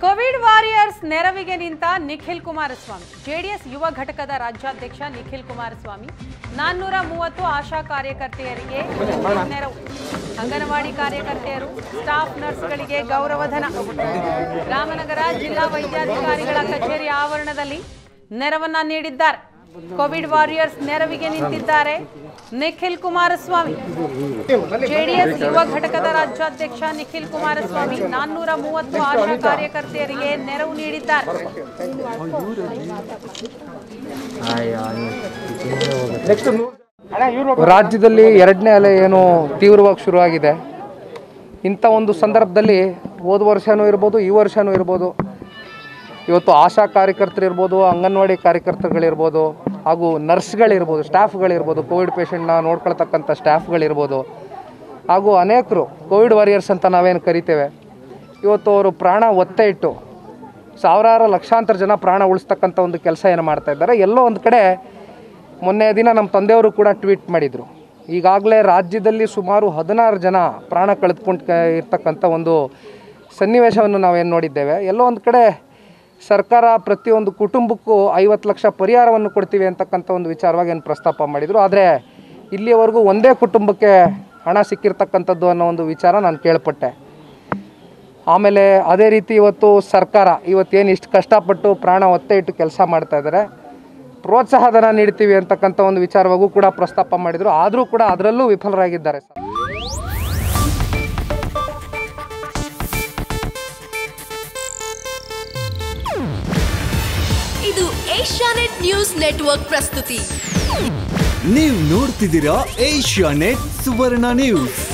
Covid warriors ನೆರವಿಗೆ ನಿಂತ Nikhil Kumaraswamy JDS ಯುವ ಘಟಕದ ರಾಜ್ಯಾಧ್ಯಕ್ಷ ನಿಖಿಲ್ ಕುಮಾರಸ್ವಾಮಿ ನಾನ್ನೂರ ಮೂವತ್ತು ಆಶಾ ಕಾರ್ಯಕರ್ತೆಯರಿಗೆ ನೆರವು ಅಂಗನವಾಡಿ ಕಾರ್ಯಕರ್ತೆಯರು ಸ್ಟಾಫ್ ನರ್ಸ್ಗಳಿಗೆ ಗೌರವಧನ ರಾಮನಗರ ಜಿಲ್ಲಾ ವೈದ್ಯಾಧಿಕಾರಿಗಳ ಕಚೇರಿ ಆವರಣದಲ್ಲಿ ನೆರವನ್ನ ನೀಡಿದ್ದಾರೆ ಕೋವಿಡ್ ವಾರಿಯರ್ಸ್ ನೆರವಿಗೆ ನಿಂತಿದ್ದಾರೆ ನಿಖಿಲ್ ಕುಮಾರಸ್ವಾಮಿ ಜೆಡಿಎಸ್ ಯುವ ಘಟಕದ ರಾಜ್ಯಾಧ್ಯಕ್ಷ ನಿಖಿಲ್ ಕುಮಾರಸ್ವಾಮಿ ನಾನ್ನೂರ ಮೂವತ್ತು ಆಶಾ ಕಾರ್ಯಕರ್ತೆಯರಿಗೆ ನೆರವು ನೀಡಿದ್ದಾರೆ ರಾಜ್ಯದಲ್ಲಿ ಎರಡನೇ ಅಲೆ ಏನು ತೀವ್ರವಾಗಿ ಶುರುವಾಗಿದೆ ಇಂಥ ಒಂದು ಸಂದರ್ಭದಲ್ಲಿ ಹೋದ ವರ್ಷವೂ ಇರ್ಬೋದು ಈ ವರ್ಷವೂ ಇರ್ಬೋದು ಇವತ್ತು ಆಶಾ ಕಾರ್ಯಕರ್ತರಿರ್ಬೋದು ಅಂಗನವಾಡಿ ಕಾರ್ಯಕರ್ತರುಗಳಿರ್ಬೋದು ಹಾಗೂ ನರ್ಸ್ಗಳಿರ್ಬೋದು ಸ್ಟಾಫ್ಗಳಿರ್ಬೋದು ಕೋವಿಡ್ ಪೇಷಂಟ್ನ ನೋಡ್ಕೊಳ್ತಕ್ಕಂಥ ಸ್ಟಾಫ್ಗಳಿರ್ಬೋದು ಹಾಗೂ ಅನೇಕರು ಕೋವಿಡ್ ವಾರಿಯರ್ಸ್ ಅಂತ ನಾವೇನು ಕರಿತೇವೆ ಇವತ್ತು ಅವರು ಪ್ರಾಣ ಒತ್ತೆ ಇಟ್ಟು ಸಾವಿರಾರು ಲಕ್ಷಾಂತರ ಜನ ಪ್ರಾಣ ಉಳಿಸ್ತಕ್ಕಂಥ ಒಂದು ಕೆಲಸ ಏನು ಮಾಡ್ತಾ ಇದ್ದಾರೆ ಎಲ್ಲೋ ಒಂದು ಕಡೆ ಮೊನ್ನೆ ದಿನ ನಮ್ಮ ತಂದೆಯವರು ಕೂಡ ಟ್ವೀಟ್ ಮಾಡಿದರು ಈಗಾಗಲೇ ರಾಜ್ಯದಲ್ಲಿ ಸುಮಾರು ಹದಿನಾರು ಜನ ಪ್ರಾಣ ಕಳೆದುಕೊಂಡು ಇರ್ತಕ್ಕಂಥ ಒಂದು ಸನ್ನಿವೇಶವನ್ನು ನಾವೇನು ನೋಡಿದ್ದೇವೆ ಎಲ್ಲೋ ಒಂದು ಕಡೆ ಸರ್ಕಾರ ಪ್ರತಿಯೊಂದು ಕುಟುಂಬಕ್ಕೂ ಐವತ್ತು ಲಕ್ಷ ಪರಿಹಾರವನ್ನು ಕೊಡ್ತೀವಿ ಅಂತಕ್ಕಂಥ ಒಂದು ವಿಚಾರವಾಗಿ ಏನು ಪ್ರಸ್ತಾಪ ಮಾಡಿದರು ಆದರೆ ಇಲ್ಲಿಯವರೆಗೂ ಒಂದೇ ಕುಟುಂಬಕ್ಕೆ ಹಣ ಸಿಕ್ಕಿರ್ತಕ್ಕಂಥದ್ದು ಅನ್ನೋ ಒಂದು ವಿಚಾರ ನಾನು ಕೇಳ್ಪಟ್ಟೆ ಆಮೇಲೆ ಅದೇ ರೀತಿ ಇವತ್ತು ಸರ್ಕಾರ ಇವತ್ತೇನು ಇಷ್ಟು ಕಷ್ಟಪಟ್ಟು ಪ್ರಾಣ ಒತ್ತೆ ಇಟ್ಟು ಕೆಲಸ ಮಾಡ್ತಾ ಇದ್ದಾರೆ ಪ್ರೋತ್ಸಾಹಧನ ನೀಡ್ತೀವಿ ಅಂತಕ್ಕಂಥ ಒಂದು ವಿಚಾರವಾಗೂ ಕೂಡ ಪ್ರಸ್ತಾಪ ಮಾಡಿದರು ಆದರೂ ಕೂಡ ಅದರಲ್ಲೂ ವಿಫಲರಾಗಿದ್ದಾರೆ ಸರ್ ಇದು ಏಷ್ಯಾನೆಟ್ ನ್ಯೂಸ್ ನೆಟ್ವರ್ಕ್ ಪ್ರಸ್ತುತಿ ನೀವು ನೋಡ್ತಿದ್ದೀರಾ ಏಷ್ಯಾ ನೆಟ್ ಸುವರ್ಣ ನ್ಯೂಸ್